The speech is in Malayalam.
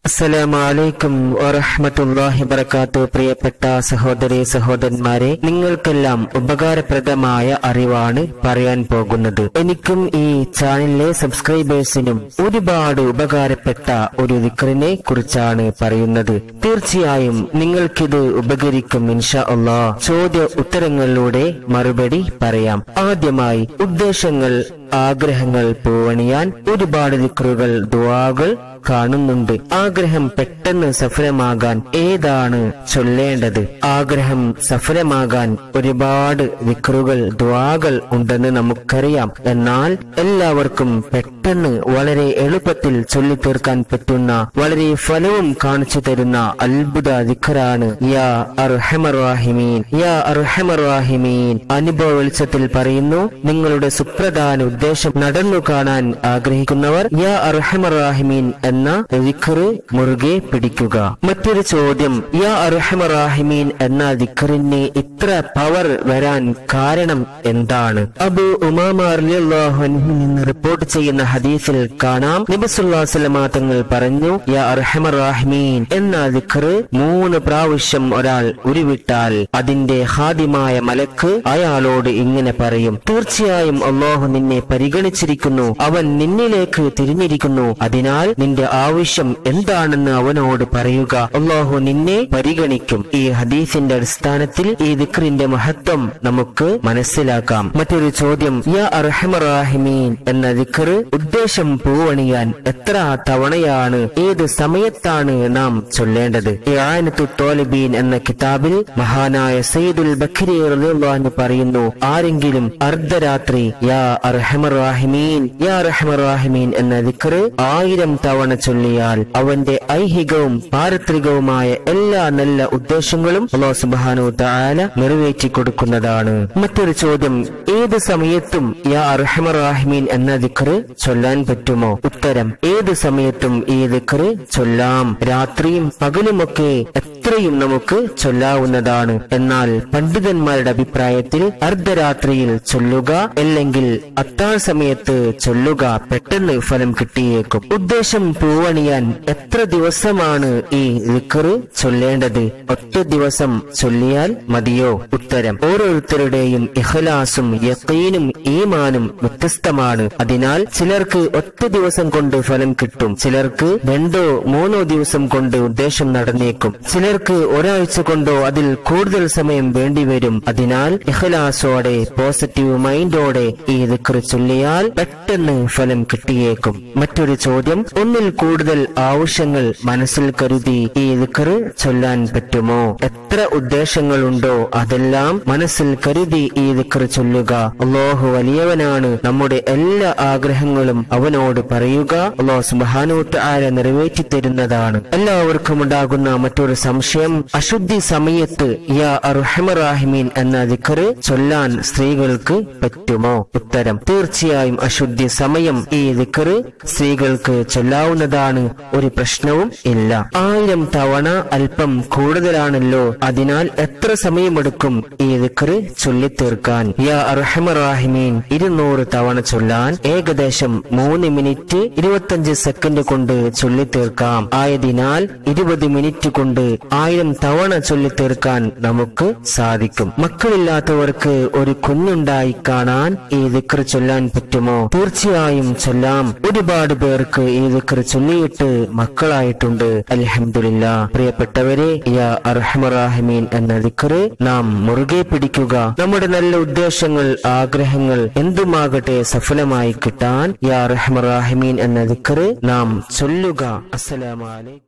അസ്സലാമലൈക്കും വറഹ്മത്തുള്ളാഹി വബറകാത്തു പ്രിയപ്പെട്ട സഹോദരി സഹോദരന്മാരെ നിങ്ങൾക്കെല്ലാം ഉപകാരപ്രദമായ അറിവാണ് പറയാൻ പോകുന്നത് എനിക്കും ഈ ചാനലിലെ സബ്സ്ക്രൈബേഴ്സിനും ഒരുപാട് ഉപകാരപ്പെട്ട ഒരു ദിക്റിനെ കുറിച്ചാണ് പറയുന്നത് തീർച്ചയായും നിങ്ങൾക്കിത് ഉപകരിക്കും ഇൻഷാ അള്ളാ ചോദ്യ ഉത്തരങ്ങളിലൂടെ മറുപടി പറയാം ആദ്യമായി ഉദ്ദേശങ്ങൾ ആഗ്രഹങ്ങൾ പൂവണിയാൻ ഒരുപാട് ദിക്റുകൾ ദുആകൾ കാണുന്നുണ്ട് ആഗ്രഹം പെട്ടെന്ന് സഫലമാകാൻ ഏതാണ് ചൊല്ലേണ്ടത് ആഗ്രഹം സഫലമാകാൻ ഒരുപാട് വിക്രുകൾ ദ്വാകൾ ഉണ്ടെന്ന് നമുക്കറിയാം എന്നാൽ എല്ലാവർക്കും പെട്ടെന്ന് വളരെ എളുപ്പത്തിൽ ചൊല്ലിത്തീർക്കാൻ പറ്റുന്ന വളരെ ഫലവും കാണിച്ചു തരുന്ന അത്ഭുത ദിഖറാണ് യാ അർഹമറാഹിമീൻ യാ അർഹമറാഹിമീൻ അനുഭവ വെളിച്ചത്തിൽ പറയുന്നു നിങ്ങളുടെ സുപ്രധാന ഉദ്ദേശം നടന്നു കാണാൻ ആഗ്രഹിക്കുന്നവർ യാ അർഹമറാഹിമീൻ എന്ന ദിഖറ് മുറുകെ പിടിക്കുക മറ്റൊരു ചോദ്യം യാ അർഹമറാഹിമീൻ എന്ന ദിഖറിന് ഇത്ര പവർ വരാൻ കാരണം എന്താണ് അബു ഉമാമാറിയാഹുനിൽ നിന്ന് റിപ്പോർട്ട് ചെയ്യുന്ന ഹദീസിൽ കാണാം നബിസുല്ലാസ്ലമാ തങ്ങൾ പറഞ്ഞു യാ അർഹമറാഹിമീൻ എന്ന ദിഖറ് മൂന്ന് പ്രാവശ്യം ഒരാൾ ഉരുവിട്ടാൽ അതിന്റെ ഹാദിമായ മലക്ക് അയാളോട് ഇങ്ങനെ പറയും തീർച്ചയായും അള്ളാഹു നിന്നെ പരിഗണിച്ചിരിക്കുന്നു അവൻ നിന്നിലേക്ക് തിരിഞ്ഞിരിക്കുന്നു അതിനാൽ നിന്റെ ആവശ്യം എന്താണെന്ന് അവനോട് പറയുക അള്ളാഹു നിന്നെ പരിഗണിക്കും ഈ ഹദീസിന്റെ അടിസ്ഥാനത്തിൽ ഈ ദിക്റിന്റെ മഹത്വം നമുക്ക് മനസ്സിലാക്കാം മറ്റൊരു ചോദ്യം യാ അർഹമറാഹിമീൻ എന്ന ദിക്റ് ഉദ്ദേശം പൂവണിയാൻ എത്ര തവണയാണ് ഏത് സമയത്താണ് നാം ചൊല്ലേണ്ടത് ഇആനത്തു തോലിബീൻ എന്ന കിതാബിൽ മഹാനായ സയ്യിദുൽ ബഖരി റളിയല്ലാഹു പറയുന്നു ആരെങ്കിലും അർദ്ധരാത്രി യാ അർഹമറാഹിമീൻ യാ അർഹമറാഹിമീൻ എന്ന ദിക്റ് ആയിരം തവണ ചൊല്ലിയാൽ അവന്റെ ഐഹികവും പാരത്രികവുമായ എല്ലാ നല്ല ഉദ്ദേശങ്ങളും അള്ളാഹു സുബ്ഹാനഹു തആല നിറവേറ്റി കൊടുക്കുന്നതാണ് മറ്റൊരു ചോദ്യം ഏത് സമയത്തും യാ അർഹമറാഹിമീൻ എന്ന ദിക്റ് ചൊല്ലാൻ പറ്റുമോ ഉത്തരം ഏത് സമയത്തും ഈ ദിക്റ് ചൊല്ലാം രാത്രിയും പകലുമൊക്കെ എത്രയും നമുക്ക് ചൊല്ലാവുന്നതാണ് എന്നാൽ പണ്ഡിതന്മാരുടെ അഭിപ്രായത്തിൽ അർദ്ധരാത്രിയിൽ ചൊല്ലുക അല്ലെങ്കിൽ അത്താഴ സമയത്ത് ചൊല്ലുക പെട്ടെന്ന് ഫലം കിട്ടിയേക്കും ഉദ്ദേശം പൂവണിയാൻ എത്ര ദിവസമാണ് ഈ വിക്കറ് ചൊല്ലേണ്ടത് ഒറ്റ ദിവസം ചൊല്ലിയാൽ മതിയോ ഉത്തരം ഓരോരുത്തരുടെയും ഇഖലാസും യക്കീനും ഈമാനും വ്യത്യസ്തമാണ് അതിനാൽ ചിലർക്ക് ഒറ്റ ദിവസം കൊണ്ട് ഫലം കിട്ടും ചിലർക്ക് രണ്ടോ മൂന്നോ ദിവസം കൊണ്ട് ഉദ്ദേശം നടന്നേക്കും ചിലർക്ക് ഒരാഴ്ച കൊണ്ടോ അതിൽ കൂടുതൽ സമയം വേണ്ടിവരും അതിനാൽ ഇഖലാസോടെ പോസിറ്റീവ് മൈൻഡോടെ ഈ ദിക്റ് ചൊല്ലിയാൽ പെട്ടെന്ന് ഫലം കിട്ടിയേക്കും മറ്റൊരു ചോദ്യം ഒന്നിൽ കൂടുതൽ ആവശ്യങ്ങൾ മനസ്സിൽ കരുതി ഈ ദിക്റ് ചൊല്ലാൻ പറ്റുമോ എത്ര ഉദ്ദേശങ്ങളുണ്ടോ അതെല്ലാം മനസ്സിൽ കരുതി ഈ ദിക്റ് ചൊല്ലുക അള്ളാഹു വലിയവനാണ് നമ്മുടെ എല്ലാ ആഗ്രഹങ്ങളും അവനോട് പറയുക അള്ളാഹു സുബാനോട്ട് ആര നിറവേറ്റി തരുന്നതാണ് എല്ലാവർക്കും ഉണ്ടാകുന്ന മറ്റൊരു സംശയം അശുദ്ധി സമയത്ത് യാ അർഹമറാഹിമീൻ എന്ന ദിക്റ് ചൊല്ലാൻ സ്ത്രീകൾക്ക് പറ്റുമോ ഉത്തരം തീർച്ചയായും അശുദ്ധി സമയം ഈ ദിക്റ് സ്ത്രീകൾക്ക് ചൊല്ലാവുന്നതാണ് ഒരു പ്രശ്നവും ഇല്ല ആയിരം തവണ അല്പം കൂടുതലാണല്ലോ അതിനാൽ എത്ര സമയമെടുക്കും ഈ ദിക്റ് ചൊല്ലിത്തീർക്കാൻ യാ അർഹമറാഹിമീൻ ഇരുന്നൂറ് തവണ ചൊല്ലാൻ ഏകദേശം മൂന്ന് മിനിറ്റ് ഇരുപത്തഞ്ച് സെക്കൻഡ് കൊണ്ട് ചൊല്ലിത്തീർക്കാം ആയതിനാൽ ഇരുപത് മിനിറ്റ് കൊണ്ട് ആയിരം തവണ ചൊല്ലിത്തീർക്കാൻ നമുക്ക് സാധിക്കും മക്കളില്ലാത്തവർക്ക് ഒരു കുഞ്ഞുണ്ടായി കാണാൻ ഈ ദിക്ർ ചൊല്ലാൻ പറ്റുമോ തീർച്ചയായും ചൊല്ലാം ഒരുപാട് പേർക്ക് ഈ ദിക്ർ ചൊല്ലിയിട്ട് മക്കളായിട്ടുണ്ട് അൽഹംദുലില്ല പ്രിയപ്പെട്ടവരെ യാ അർഹമറാഹിമീൻ എന്ന ദിക്ർ നാം മുറുകെ പിടിക്കുക നമ്മുടെ നല്ല ഉദ്ദേശങ്ങൾ ആഗ്രഹങ്ങൾ എന്തുമാകട്ടെ സഫലമായി കിട്ടാൻ യാ അർഹമറാഹിമീൻ എന്ന ദിക്ർ നാം ചൊല്ലുക അസ്സലാമലൈക്കും